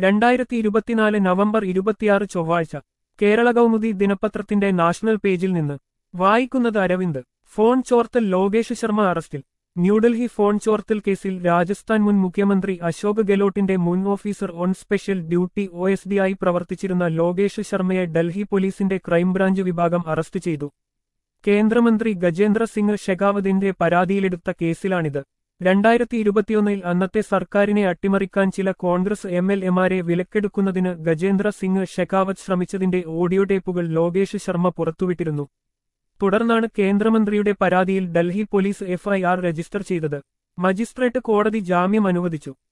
രണ്ടായിരത്തി ഇരുപത്തിനാല് നവംബർ ഇരുപത്തിയാറ് ചൊവ്വാഴ്ച കേരള കൗമുദി ദിനപത്രത്തിന്റെ നാഷണൽ പേജിൽ നിന്ന് വായിക്കുന്നത് അരവിന്ദ് ഫോൺ ചോർത്തൽ ലോകേഷ് ശർമ്മ അറസ്റ്റിൽ ന്യൂഡൽഹി ഫോൺ ചോർത്തൽ കേസിൽ രാജസ്ഥാൻ മുൻ മുഖ്യമന്ത്രി അശോക് ഗെലോട്ടിന്റെ മുൻ officer on special duty O S D ആയി പ്രവർത്തിച്ചിരുന്ന ലോകേഷ് ശർമ്മയെ ഡൽഹി പോലീസിന്റെ ക്രൈംബ്രാഞ്ച് വിഭാഗം അറസ്റ്റ് ചെയ്തു കേന്ദ്രമന്ത്രി ഗജേന്ദ്ര സിംഗ് ഷെഖാവതിന്റെ പരാതിയിലെടുത്ത കേസിലാണിത് രണ്ടായിരത്തി ഇരുപത്തിയൊന്നിൽ അന്നത്തെ സർക്കാരിനെ അട്ടിമറിക്കാൻ ചില കോൺഗ്രസ് എം എൽ എമാരെ വിലക്കെടുക്കുന്നതിന് ഗജേന്ദ്ര സിംഗ് ഷെഖാവത്ത് ശ്രമിച്ചതിന്റെ ഓഡിയോ ടേപ്പുകൾ ലോകേഷ് ശർമ്മ പുറത്തുവിട്ടിരുന്നു തുടർന്നാണ് കേന്ദ്രമന്ത്രിയുടെ പരാതിയിൽ ഡൽഹി പോലീസ് എഫ്ഐആർ രജിസ്റ്റർ ചെയ്തത് മജിസ്ട്രേറ്റ് കോടതി ജാമ്യം അനുവദിച്ചു